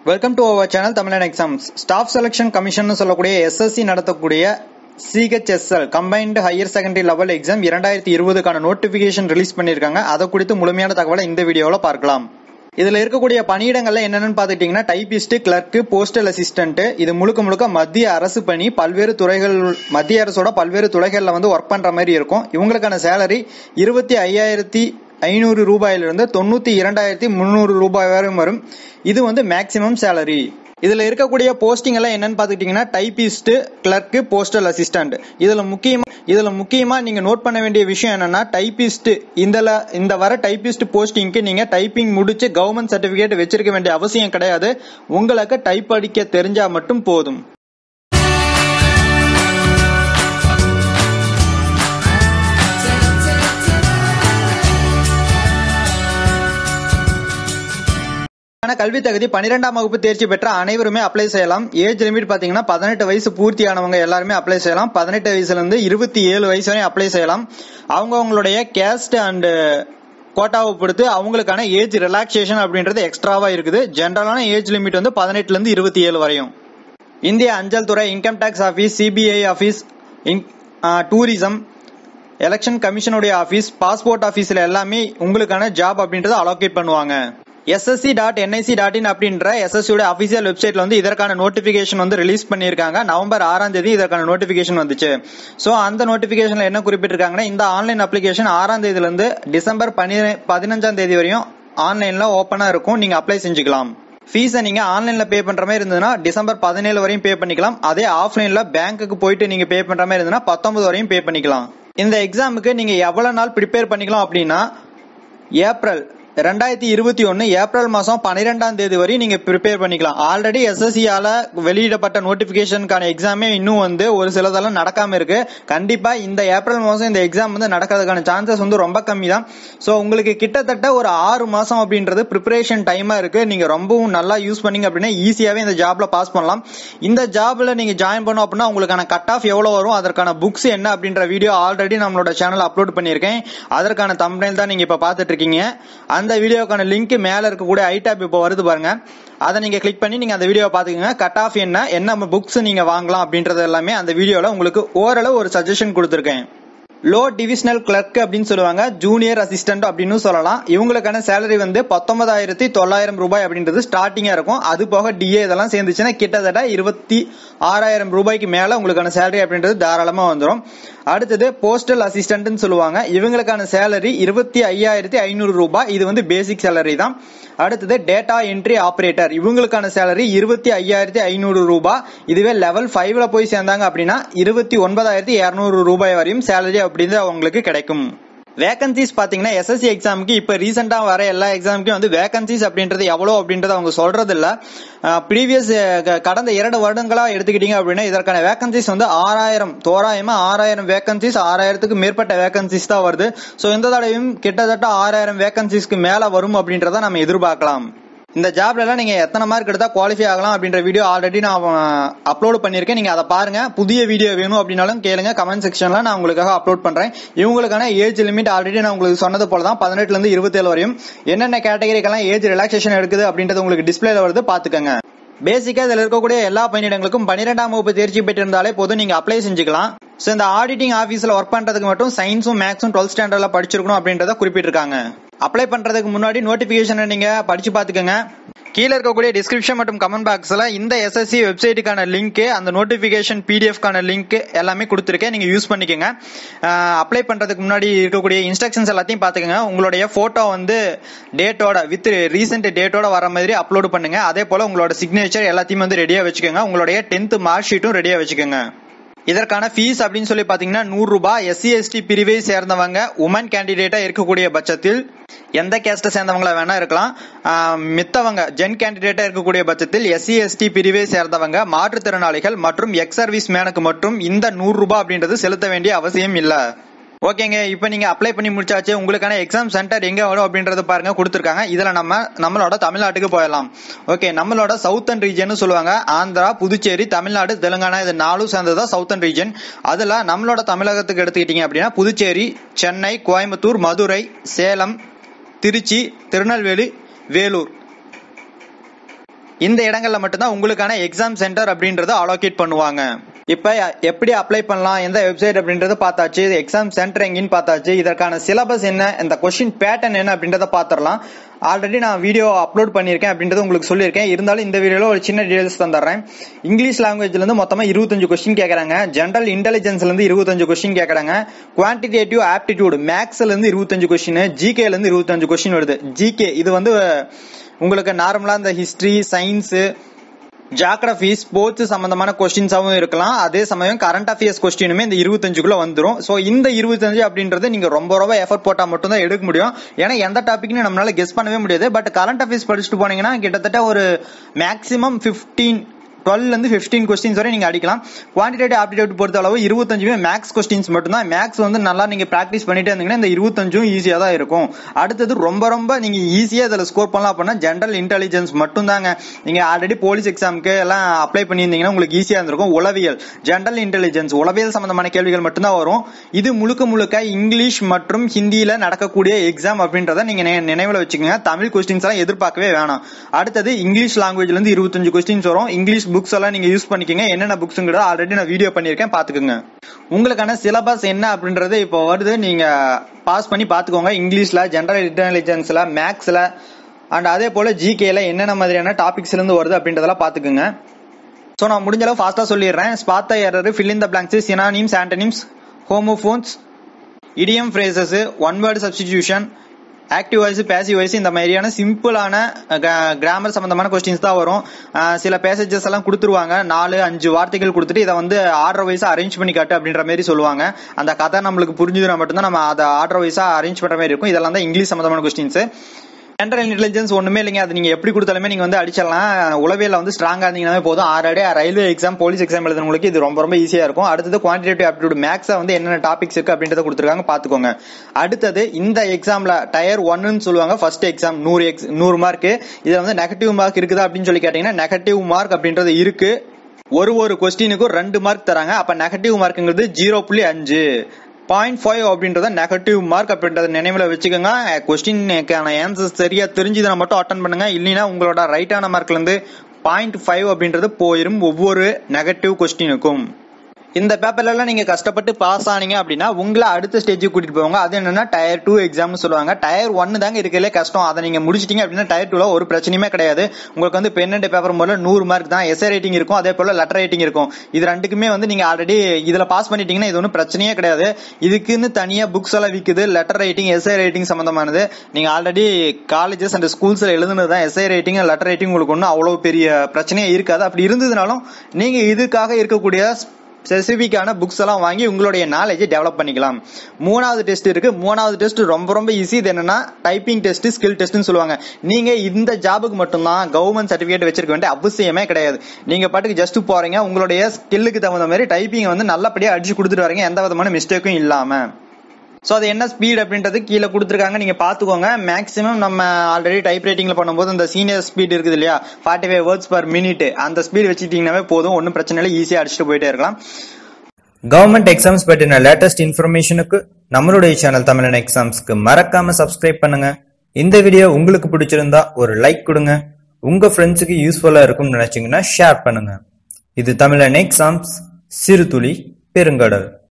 welcome to our channel Tamilan exams staff selection commission சொல்லக்கூடிய SSC நடத்தக்கூடிய CHSL combined higher secondary level exam இரண்டாயிரத்தி இருபதுக்கான notification release பண்ணியிருக்காங்க அதை குறித்து முழுமையான தகவலை இந்த வீடியோவில் பார்க்கலாம் இதுல இருக்கக்கூடிய பணியிடங்கள்ல என்னென்னு பாத்துக்கிட்டீங்கன்னா டைபிஸ்ட் கிளர்க் போஸ்டல் அசிஸ்டன்ட் இது முழுக்க முழுக்க மத்திய அரசு பணி பல்வேறு துறைகள் மத்திய அரசோட பல்வேறு துறைகள்ல வந்து ஒர்க் பண்ற மாதிரி இருக்கும் இவங்களுக்கான சேலரி இருபத்தி ஐயாயிரத்தி ஐநூறு ரூபாயிலிருந்து தொண்ணூத்தி இரண்டாயிரத்தி முந்நூறு ரூபாய் வரை வரும் இது வந்து மேக்சிமம் சேலரி இதுல இருக்கக்கூடிய போஸ்டிங் எல்லாம் என்னன்னு பாத்துக்கிட்டீங்கன்னா டைபிஸ்ட் கிளர்க் போஸ்டல் அசிஸ்டன்ட் இதுல முக்கியமா இதுல முக்கியமா நீங்க நோட் பண்ண வேண்டிய விஷயம் என்னன்னா டைபிஸ்ட் இந்த இந்த வர டைபிஸ்ட் போஸ்டிங்க்கு நீங்க டைப்பிங் முடிச்சு கவர்மெண்ட் சர்டிபிகேட் வச்சிருக்க வேண்டிய அவசியம் கிடையாது உங்களுக்கு டைப் அடிக்க தெரிஞ்சா மட்டும் போதும் கல்வி தகுதி பன்னிரெண்டாம் வகுப்பு தேர்ச்சி பெற்ற அனைவருமே அப்ளை செய்யலாம் ஏஜ் லிமிட் பாத்தீங்கன்னா பதினெட்டு வயசு பூர்த்தியானவங்க எல்லாருமே அப்ளை செய்யலாம் பதினெட்டு வயசுல இருந்து இருபத்தி ஏழு வயசு வரையும் அப்ளை செய்யலாம் அவங்க அவங்களுடைய கேஸ்ட் அண்ட் கோட்டாவை பொறுத்து அவங்களுக்கான ஏஜ் ரிலாக்ஸேஷன் அப்படின்றது எக்ஸ்ட்ராவா இருக்குது ஜென்ரலான ஏஜ் லிமிட் வந்து பதினெட்டுல இருந்து இருபத்தி ஏழு வரையும் இந்திய அஞ்சல் துறை income tax office CBI office tourism election கமிஷனுடைய ஆபீஸ் பாஸ்போர்ட் ஆபீஸ்ல எல்லாமே உங்களுக்கான ஜாப் அப்படின்றத அலோகேட் பண்ணுவாங்க SSC dot NIC dot in அப்படின்ற எஸ்எஸ்சியோட அபிஷியல் வெப்சைட்ல வந்து இதற்கான நோட்டிபிகேஷன் வந்து ரிலீஸ் பண்ணியிருக்காங்க நவம்பர் ஆறாம் தேதி இதற்கான நோட்டிபிகேஷன் வந்துச்சு ஸோ அந்த நோட்டிபிகேஷன்ல என்ன குறிப்பிட்டிருக்காங்கன்னா இந்த ஆன்லைன் அப்ளிகேஷன் ஆறாம் தேதியில இருந்து டிசம்பர் பதினஞ்சாம் தேதி வரையும் ஆன்லைன்ல ஓப்பனா இருக்கும் நீங்க அப்ளை செஞ்சுக்கலாம் ஃபீஸை நீங்க ஆன்லைன்ல பே பண்ற மாதிரி இருந்ததுன்னா டிசம்பர் பதினேழு வரையும் பே பண்ணிக்கலாம் அதே ஆஃப்லைன்ல பேங்க்குக்கு போயிட்டு நீங்க பே பண்ற மாதிரி இருந்ததுன்னா பத்தொன்பது வரையும் பே பண்ணிக்கலாம் இந்த எக்ஸாமுக்கு நீங்க எவ்வளவு நாள் ப்ரிப்பேர் பண்ணிக்கலாம் அப்படின்னா ஏப்ரல் ரெண்டாயிரத்தி இருபத்தி ஒன்னு ஏப்ரல் மாசம் பன்னிரெண்டாம் தேதி வரை நீங்க ப்ரிப்பேர் பண்ணிக்கலாம் ஆல்ரெடி எஸ்எஸ்சியால வெளியிடப்பட்ட நோட்டிபிகேஷனுக்கான எக்ஸாமே இன்னும் வந்து ஒரு சிலதெல்லாம் நடக்காம இருக்கு கண்டிப்பா இந்த ஏப்ரல் மாசம் இந்த எக்ஸாம் வந்து நடக்கிறதுக்கான சான்சஸ் வந்து ரொம்ப கம்மி தான் ஸோ உங்களுக்கு கிட்டத்தட்ட ஒரு ஆறு மாசம் அப்படின்றது ப்ரிப்பரேஷன் டைமா இருக்கு நீங்க ரொம்பவும் நல்லா யூஸ் பண்ணீங்க அப்படின்னா ஈஸியாவே இந்த ஜாப்ல பாஸ் பண்ணலாம் இந்த ஜாப்ல நீங்க ஜாயின் பண்ணோம் அப்படின்னா உங்களுக்கான கட் ஆஃப் எவ்வளவு வரும் அதற்கான புக்ஸ் என்ன அப்படின்ற வீடியோ ஆல்ரெடி நம்மளோட சேனல் அப்லோட் பண்ணியிருக்கேன் அதற்கான தம்ப்னைல் தான் நீங்க இப்ப பாத்துட்டு இருக்கீங்க அந்த வீடியோக்கான லிங்க் மேல இருக்கக்கூடிய ஐடாப் இப்போ வருது பாருங்க அதை நீங்க கிளிக் பண்ணி நீங்க அந்த வீடியோ பாத்துக்கோங்க கட் ஆஃப் என்ன என்ன புக்ஸ் நீங்க வாங்கலாம் அப்படின்றது எல்லாமே அந்த வீடியோல உங்களுக்கு ஓரளவு ஒரு சஜஷன் கொடுத்துருக்கேன் லோ டிவிஷனல் கிளர்க் அப்படின்னு சொல்லுவாங்க ஜூனியர் அசிஸ்டன்ட் அப்படின்னு சொல்லலாம் இவங்களுக்கான சேலரி வந்து பத்தொன்பதாயிரத்தி தொள்ளாயிரம் ரூபாய் அப்படின்றது ஸ்டார்டிங்கா இருக்கும் அது போக டிஏ இதெல்லாம் சேர்ந்துச்சுன்னா கிட்டத்தட்ட இருபத்தி ஆறாயிரம் ரூபாய்க்கு மேல உங்களுக்கான சேலரி அப்படின்றது தாராளமா வந்துடும் அடுத்தது போஸ்டல் அசிஸ்டன்ட்னு சொல்லுவாங்க இவங்களுக்கான சேலரி இருபத்தி ஐயாயிரத்தி ஐநூறு ரூபாய் இது வந்து பேசிக் சேலரி தான் அடுத்தது டேட்டா என்ட்ரி ஆபரேட்டர் இவங்களுக்கான சேலரி இருபத்தி ஐயாயிரத்தி ஐநூறு ரூபாய் இதுவே லெவல் ஃபைவ்ல போய் சேர்ந்தாங்க அப்படின்னா இருபத்தி ஒன்பதாயிரத்தி இருநூறு ரூபாய் வரையும் சேலரி அப்படின்னு அவங்களுக்கு கிடைக்கும் வேகன்சிஸ் பாத்தீங்கன்னா எஸ்எஸ்சி எக்ஸாமுக்கு இப்ப ரீசெண்டா வர எல்லா எக்ஸாமுக்கும் வந்து வேகன்சிஸ் அப்படின்றது எவ்வளவு அப்படின்றது அவங்க சொல்றது இல்ல ப்ரீவியஸ் கடந்த இரண்டு வருடங்களா எடுத்துக்கிட்டீங்க அப்படின்னா இதற்கான வேகன்சிஸ் வந்து ஆறாயிரம் தோராயமா ஆறாயிரம் வேகன்சிஸ் ஆறாயிரத்துக்கு மேற்பட்ட வேகன்சிஸ் தான் வருது ஸோ இந்த தடவையும் கிட்டத்தட்ட ஆறாயிரம் வேகன்சிஸ்க்கு மேல வரும் அப்படின்றத நம்ம எதிர்பார்க்கலாம் இந்த ஜாப்ல எல்லாம் நீங்க எத்தனை மார்க் எடுத்தா குவாலிஃபை ஆகலாம் அப்படின்ற வீடியோ ஆல்ரெடி நான் அப்லோட் பண்ணிருக்கேன் நீங்க அதை பாருங்க புதிய வீடியோ வேணும் அப்படின்னாலும் கேளுங்க கமெண்ட் செக்ஷன்ல நான் உங்களுக்காக அப்லோட் பண்றேன் இவங்களுக்கான ஏஜ் லிமிட் ஆல்ரெடி நான் உங்களுக்கு சொன்னது போல தான் பதினெட்டுல இருந்து இருபத்தி ஏழு வரையும் என்னென்ன கேட்டகரிக்கெல்லாம் ஏஜ் ரிலாக்ஸேஷன் எடுக்குது அப்படின்றது உங்களுக்கு டிஸ்பிளேல வருது பாத்துக்கோங்க பேசிக்கா இதுல இருக்கக்கூடிய எல்லா பணியிடங்களுக்கும் பன்னிரெண்டாம் வகுப்பு தேர்ச்சி பெற்றிருந்தாலே போதும் நீங்க அப்ளை செஞ்சுக்கலாம் ஸோ இந்த ஆடிட்டிங் ஆஃபீஸில் ஒர்க் பண்ணுறதுக்கு மட்டும் சயின்ஸும் மேக்ஸும் டுவெல்த் ஸ்டாண்டர்ட்ல படிச்சிருக்கணும் அப்படின்றத குறிப்பிட்டிருக்காங்க அப்ளை பண்றதுக்கு முன்னாடி நோட்டிபிகேஷனை நீங்க படிச்சு பாத்துக்கோங்க கீழே இருக்கக்கூடிய டிஸ்கிரிப்ஷன் மற்றும் கமெண்ட் பாக்ஸ்ல இந்த எஸ்எஸ்சி வெப்சைட்டுக்கான லிங்க் அந்த நோட்டிபிகேஷன் பிடிஎஃப்கான லிங்க் எல்லாமே கொடுத்துருக்கேன் நீங்க யூஸ் பண்ணிக்கோங்க அப்ளை பண்றதுக்கு முன்னாடி இருக்கக்கூடிய இன்ஸ்ட்ரக்ஷன்ஸ் எல்லாத்தையும் பாத்துக்கோங்க உங்களுடைய போட்டோ வந்து டேட்டோட வித் ரீசெண்ட் டேட்டோட வர மாதிரி அப்லோட் பண்ணுங்க அதே போல உங்களோட சிக்னேச்சர் எல்லாத்தையும் வந்து ரெடியா வச்சுக்கோங்க உங்களுடைய டென்த் மார்க் ஷீட்டும் ரெடியா வச்சுக்கோங்க இதற்கான ஃபீஸ் அப்படின்னு சொல்லி பாத்தீங்கன்னா நூறு ரூபாய் எஸ்சி எஸ்டி பிரிவை சேர்ந்தவங்க உமன் கேண்டிடேட்டா இருக்கக்கூடிய பட்சத்தில் எந்த கேஸ்ட சேர்ந்தவங்கள வேணா இருக்கலாம் மித்தவங்க ஜென் கேண்டிடேட்டா இருக்கக்கூடிய பட்சத்தில் எஸ்சி எஸ்டி பிரிவை சேர்ந்தவங்க மாற்றுத்திறனாளிகள் மற்றும் எக்ஸ் சர்வீஸ் மேனுக்கு மட்டும் இந்த நூறு ரூபாய் அப்படின்றது செலுத்த வேண்டிய அவசியம் இல்ல ஓகேங்க இப்போ நீங்க அப்ளை பண்ணி முடிச்சாச்சு உங்களுக்கான எக்ஸாம் சென்டர் எங்க வரும் அப்படின்றத பாருங்க கொடுத்துருக்காங்க இதுல நம்ம நம்மளோட தமிழ்நாட்டுக்கு போயிடலாம் ஓகே நம்மளோட சவுத்தன் ரீஜன் சொல்லுவாங்க ஆந்திரா புதுச்சேரி தமிழ்நாடு தெலுங்கானா இது நாலும் சேர்ந்ததா சவுத்தன் ரீஜன் அதுல நம்மளோட தமிழகத்துக்கு எடுத்துக்கிட்டீங்க அப்படின்னா புதுச்சேரி சென்னை கோயம்புத்தூர் மதுரை சேலம் திருச்சி திருநெல்வேலி வேலூர் இந்த இடங்கள்ல மட்டும்தான் உங்களுக்கான எக்ஸாம் சென்டர் அப்படின்றத அலோகேட் பண்ணுவாங்க இப்ப எப்படி அப்ளை பண்ணலாம் எந்த வெப்சைட் அப்படின்றத பார்த்தாச்சு எக்ஸாம் சென்டர் எங்கன்னு பார்த்தாச்சு இதற்கான சிலபஸ் என்ன இந்த கொஸ்டின் பேட்டர்ன் என்ன அப்படின்றத பாத்திரலாம் ஆல்ரெடி நான் வீடியோ அப்லோட் பண்ணியிருக்கேன் அப்படின்றத உங்களுக்கு சொல்லியிருக்கேன் இருந்தாலும் இந்த வீடியோல ஒரு சின்ன டீடைல்ஸ் தந்துடுறேன் இங்கிலீஷ் லாங்குவேஜ்ல இருந்து மொத்தமா இருபத்தஞ்சு கொஸ்டின் கேட்கறாங்க ஜென்ரல் இன்டெலிஜென்ஸ்ல இருந்து இருபத்தஞ்சு கொஸ்டின் கேட்கறாங்க குவான்டிடேட்டிவ் ஆப்டிடியூட் மேக்ஸ்ல இருந்து இருபத்தஞ்சு கொஸ்டின் ஜிகேல இருந்து இருபத்தஞ்சு கொஸ்டின் வருது ஜிகே இது வந்து உங்களுக்கு நார்மலா இந்த ஹிஸ்டரி சயின்ஸ் ஜாகிரபி ஸ்போர்ட்ஸ் சம்பந்தமான கொஸ்டின்ஸாவும் இருக்கலாம் அதே சமயம் கரண்ட் அஃபேர்ஸ் கொஸ்டினுமே இந்த இருபத்தஞ்சுக்குள்ள வந்துரும் சோ இந்த இருபத்தஞ்சு அப்படின்றது நீங்க ரொம்ப ரொம்ப எஃபர்ட் போட்டா மட்டும் தான் எடுக்க முடியும் ஏன்னா எந்த டாபிக்னு நம்மளால கெஸ் பண்ணவே முடியாது பட் கரண்ட் அஃபேர்ஸ் படிச்சுட்டு போனீங்கன்னா கிட்டத்தட்ட ஒரு மேக்ஸிமம் பிப்டீன் டுவெல்ல இருந்து பிப்டீன் கொஸ்டின்ஸ் வரை நீங்க அடிக்கலாம் குவான்டிடேட்டிவ் ஆப்டிடியூட் பொறுத்த அளவு இருபத்தஞ்சுமே மேக்ஸ் கொஸ்டின்ஸ் மட்டும் தான் மேக்ஸ் வந்து நல்லா நீங்க பிராக்டிஸ் பண்ணிட்டே இருந்தீங்கன்னா இந்த இருபத்தஞ்சும் ஈஸியா தான் இருக்கும் அடுத்தது ரொம்ப ரொம்ப நீங்க ஈஸியா இதுல ஸ்கோர் பண்ணலாம் அப்படின்னா ஜென்ரல் இன்டெலிஜென்ஸ் மட்டும் தாங்க நீங்க ஆல்ரெடி போலீஸ் எக்ஸாமுக்கு எல்லாம் அப்ளை பண்ணியிருந்தீங்கன்னா உங்களுக்கு ஈஸியா இருந்திருக்கும் உளவியல் ஜென்ரல் இன்டெலிஜென்ஸ் உளவியல் சம்பந்தமான கேள்விகள் மட்டும்தான் வரும் இது முழுக்க முழுக்க இங்கிலீஷ் மற்றும் ஹிந்தியில நடக்கக்கூடிய எக்ஸாம் அப்படின்றத நீங்க நி- நினைவுல வச்சுக்கோங்க தமிழ் கொஸ்டின்ஸ் எல்லாம் எதிர்பார்க்கவே வேணாம் அடுத்தது இங்கிலீஷ் லாங்குவேஜ்ல இருந்து இருபத்தஞ்சு கொஸ்டின்ஸ் வரும் இங்கிலீஷ் புக்ஸ் எல்லாம் நீங்க யூஸ் பண்ணிக்கங்க என்னென்ன புக்ஸ்ங்கிறத ஆல்ரெடி நான் வீடியோ பண்ணியிருக்கேன் பாத்துக்கோங்க உங்களுக்கான சிலபஸ் என்ன அப்படின்றது இப்போ வருது நீங்க பாஸ் பண்ணி பாத்துக்கோங்க இங்கிலீஷ்ல ஜெனரல் இன்டெலிஜென்ஸ்ல மேக்ஸ்ல அண்ட் அதே போல ஜிகேல என்னென்ன மாதிரியான டாபிக்ஸ்ல இருந்து வருது அப்படின்றதெல்லாம் பாத்துக்கோங்க ஸோ நான் முடிஞ்ச அளவு ஃபாஸ்டா சொல்லிடுறேன் spot the error fill in the blanks synonyms antonyms homophones idiom phrases one word substitution active voice passive voice இந்த மாதிரியான சிம்பிளான கிராமர் சம்பந்தமான கொஸ்டின்ஸ் தான் வரும் அஹ் சில பேசேஜஸ் எல்லாம் கொடுத்துருவாங்க நாலு அஞ்சு வார்த்தைகள் கொடுத்துட்டு இதை வந்து ஆர்டர் வைஸா அரேஞ்ச் பண்ணி காட்டு அப்படின்ற மாதிரி சொல்லுவாங்க அந்த கதை நம்மளுக்கு புரிஞ்சுதுனா மட்டும்தான் நம்ம அதை ஆர்டர் வைஸா அரேஞ்ச் பண்ற மாதிரி இருக்கும் இதெல்லாம் தான் இங்கிலீஷ் சம்பந்தமான கொஸ்டின்ஸ் ஜென்ரல் இன்டெலிஜென்ஸ் ஒண்ணுமே இல்லைங்க அது நீங்க எப்படி கொடுத்தாலுமே நீங்க வந்து அடிச்சிடலாம் உளவியல வந்து ஸ்ட்ராங்கா இருந்தீங்கன்னா போதும் already railway exam police exam எழுதுறவங்களுக்கு இது ரொம்ப ரொம்ப ஈஸியா இருக்கும் அடுத்தது குவான்டிடேட்டிவ் ஆப்டிடியூட் மேக்ஸா வந்து என்னென்ன டாபிக்ஸ் இருக்கு அப்படின்றத கொடுத்துருக்காங்க பாத்துக்கோங்க அடுத்தது இந்த எக்ஸாம்ல டயர் ஒன்னு சொல்லுவாங்க ஃபர்ஸ்ட் எக்ஸாம் நூறு எக்ஸ் நூறு மார்க் இதுல வந்து நெகட்டிவ் மார்க் இருக்குதா அப்படின்னு சொல்லி கேட்டீங்கன்னா நெகட்டிவ் மார்க் அப்படின்றது இருக்கு ஒரு ஒரு கொஸ்டினுக்கும் ரெண்டு மார்க் தராங்க அப்ப நெகட்டிவ் மார்க்ங்கிறது ஜீரோ புள்ளி அஞ்சு பாயிண்ட் ஃபைவ் அப்படின்றத நெகட்டிவ் மார்க் அப்படின்றத நினைவுல வச்சுக்கோங்க கொஸ்டினுக்கான ஆன்சர்ஸ் சரியா தெரிஞ்சதுன்னா மட்டும் அட்டன் பண்ணுங்க இல்லைன்னா உங்களோட ரைட்டான மார்க்ல இருந்து பாயிண்ட் ஃபைவ் அப்படின்றது போயிரும் ஒவ்வொரு நெகட்டிவ் கொஸ்டினுக்கும் இந்த பேப்பர்ல எல்லாம் நீங்க கஷ்டப்பட்டு பாஸ் ஆனீங்க அப்படின்னா உங்களை அடுத்த ஸ்டேஜுக்கு கூட்டிட்டு போவாங்க அது என்னன்னா டயர் டூ எக்ஸாம்னு சொல்லுவாங்க டயர் ஒன்னு தாங்க இருக்கலே கஷ்டம் அதை நீங்க முடிச்சிட்டீங்க அப்படின்னா டயர் டூல ஒரு பிரச்சனையுமே கிடையாது உங்களுக்கு வந்து பென் அண்ட் பேப்பர் முதல்ல நூறு மார்க் தான் எஸ்ஏ ரேட்டிங் இருக்கும் அதே போல லெட்டர் ரேட்டிங் இருக்கும் இது ரெண்டுக்குமே வந்து நீங்க ஆல்ரெடி இதுல பாஸ் பண்ணிட்டீங்கன்னா இது ஒன்றும் பிரச்சனையே கிடையாது இதுக்குன்னு தனியா புக்ஸ் எல்லாம் விக்குது லெட்டர் ரைட்டிங் எஸ்ஐ ரைட்டிங் சம்பந்தமானது நீங்க ஆல்ரெடி காலேஜஸ் அண்ட் ஸ்கூல்ஸ்ல எழுதுனது தான் எஸ்ஐ ரைட்டிங் லெட்டர் ரைட்டிங் உங்களுக்கு ஒன்றும் அவ்வளவு பெரிய பிரச்சனையே இருக்காது அப்படி இருந்ததுனாலும் நீங்க இதுக்காக இருக்கக்கூடிய ஸ்பெசிபிக்கான புக்ஸ் எல்லாம் வாங்கி உங்களுடைய நாலேஜை டெவலப் பண்ணிக்கலாம் மூணாவது டெஸ்ட் இருக்கு மூணாவது டெஸ்ட் ரொம்ப ரொம்ப ஈஸி இது என்னன்னா டைப்பிங் டெஸ்ட் ஸ்கில் டெஸ்ட்னு சொல்லுவாங்க நீங்க இந்த ஜாபுக்கு மட்டும்தான் கவர்மெண்ட் சர்டிபிகேட் வச்சிருக்க வேண்டிய அவசியமே கிடையாது நீங்க பாட்டுக்கு ஜஸ்ட் போறீங்க உங்களுடைய ஸ்கில்லுக்கு தகுந்த மாதிரி டைப்பிங் வந்து நல்லபடியா அடிச்சு கொடுத்துட்டு வரீங்க எந்த விதமான மிஸ்டேக்கும் இல்லாம ஸோ அது என்ன ஸ்பீட் அப்படின்றது கீழே கொடுத்துருக்காங்க நீங்க பாத்துக்கோங்க மேக்ஸிமம் நம்ம ஆல்ரெடி டைப் ரைட்டிங்ல பண்ணும்போது இந்த சீனியர் ஸ்பீட் இருக்குது இல்லையா forty five words per minute அந்த ஸ்பீட் வச்சுக்கிட்டீங்கன்னாவே போதும் ஒன்றும் பிரச்சனை இல்லை ஈஸியாக அடிச்சுட்டு போயிட்டே இருக்கலாம் கவர்மெண்ட் எக்ஸாம்ஸ் பற்றின லேட்டஸ்ட் இன்ஃபர்மேஷனுக்கு நம்மளுடைய சேனல் தமிழன் எக்ஸாம்ஸ்க்கு மறக்காம சப்ஸ்கிரைப் பண்ணுங்க இந்த வீடியோ உங்களுக்கு பிடிச்சிருந்தா ஒரு லைக் கொடுங்க உங்க ஃப்ரெண்ட்ஸுக்கு யூஸ்ஃபுல்லா இருக்கும்னு நினைச்சீங்கன்னா ஷேர் பண்ணுங்க இது தமிழன் எக்ஸாம்ஸ் சிறுதுளி பெருங்கடல்